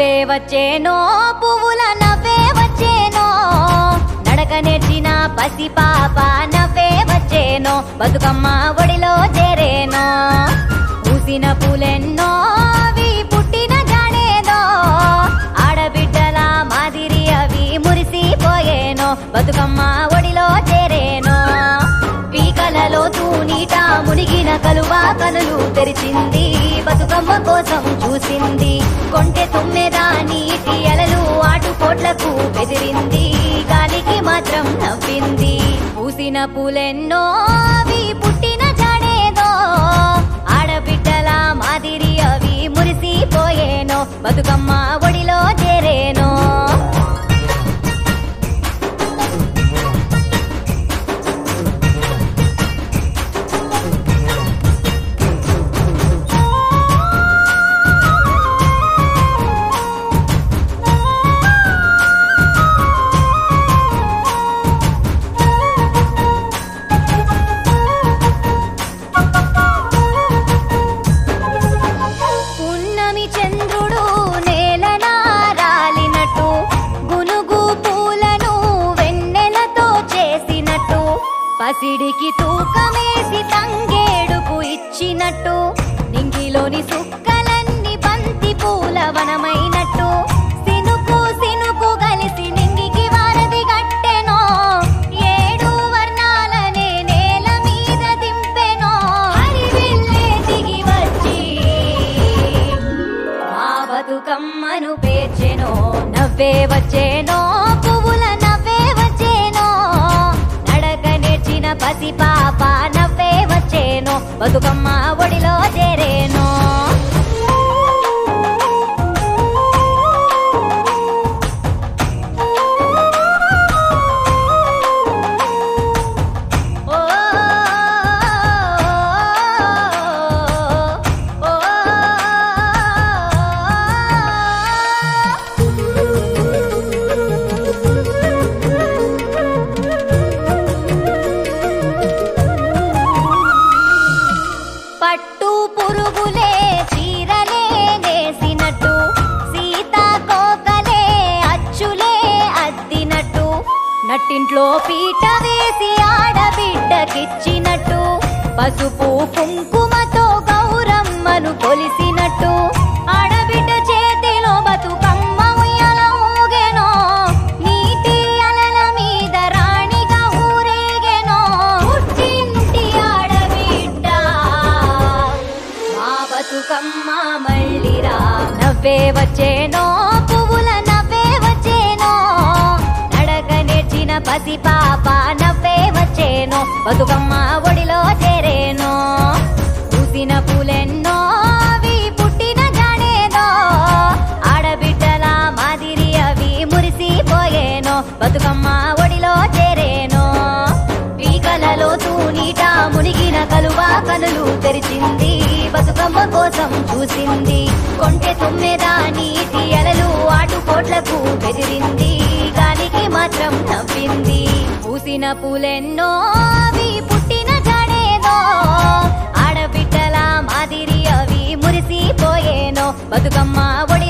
నవ్వే వచ్చేనో పువ్వుల నవ్వే వచ్చేనో నడక నేర్చిన పసి పాప నవ్వే వచ్చేనో బతుకమ్మ ఒడిలో చేరేనో పూసిన పూలెన్నో అవి పుట్టిన జాడేదో ఆడబిడ్డల మాదిరి అవి మురిసిపోయేనో బతుకమ్మ ఒడిలో చేరేనో పీకలలో తూనీట మునిగిన కలువా కనులు తెరిచింది బతుకమ్మ కోసం చూసింది కొంటె తుమ్మెద నీటి అలలు ఆటుపోట్లకు బెదిరింది గాలికి మాత్రం నవ్వింది పూసిన పూలెన్నో అవి పుట్టిన జాడేదో ఆడబిడ్డల మాదిరి అవి మురిసిపోయేనో బతుకమ్మ ఒడిలో చేరేనో పున్నమి చంద్రుడు నేలన రాలినట్టు గునుగు పూలను వెన్నెలతో చేసినట్టు పసిడికి తూకమేసి తంగేడుకు ఇచ్చినట్టు నింగిలోని సుక్కలన్నీ బంతి పూల వనమైనట్టు సినుకు సినుకు కలిసి నింగికి వారధి గట్టెనో ఏడు వర్ణాలనే నేల మీద దింపెనో హరివిల్లే దిగి వచ్చి మా బతుకమ్మను పేర్చెనో నవ్వే వచ్చేనో పువ్వుల నవ్వే వచ్చేనో నడక నేర్చిన పసి పాప నవ్వే వచ్చేనో బతుకమ్మ ఒడిలో చేరేనో ఓ ఓ పట్టు పురుగులే చీరలే నేసినట్టు సీతాకోకలే అచ్చులే అద్దినట్టు నట్టింట్లో పీట వేసి ఆడబిడ్డకిచ్చినట్టు పసుపు కుంకుమతో గౌరమ్మను కొలిసినట్టు ఆడబిడ్డ చేతిలో బతుకమ్మ ఉయ్యాల ఊగెనో నీటి అలల మీద రాణిగా ఊరేగెనో పుట్టింటి ఆడబిడ్డ మా బతుకమ్మ మళ్ళీరా నవ్వే వచ్చేనో పువ్వుల నవ్వే వచ్చేనో నడక నేర్చిన పసి పాప నవ్వే వచ్చేనో బతుకమ్మ ఒడిలో చేరేనో పూసిన పూలెన్నో అవి పుట్టిన జాడేదో ఆడబిడ్డల మాదిరి అవి మురిసిపోయేనో బతుకమ్మ ఒడిలో చేరేనో పీకలలో తూనీట మునిగిన కలువా కనులు తెరిచింది బతుకమ్మ కోసం చూసింది కొంటె తుమ్మెద నీటి అలలు ఆటుపోట్లకు బెదిరింది గాలికి మాత్రం నవ్వింది పూసిన పూలెన్నో అవి పుట్టిన జాడేదో ఆడబిడ్డల మాదిరి అవి మురిసిపోయేనో బతుకమ్మ ఒడి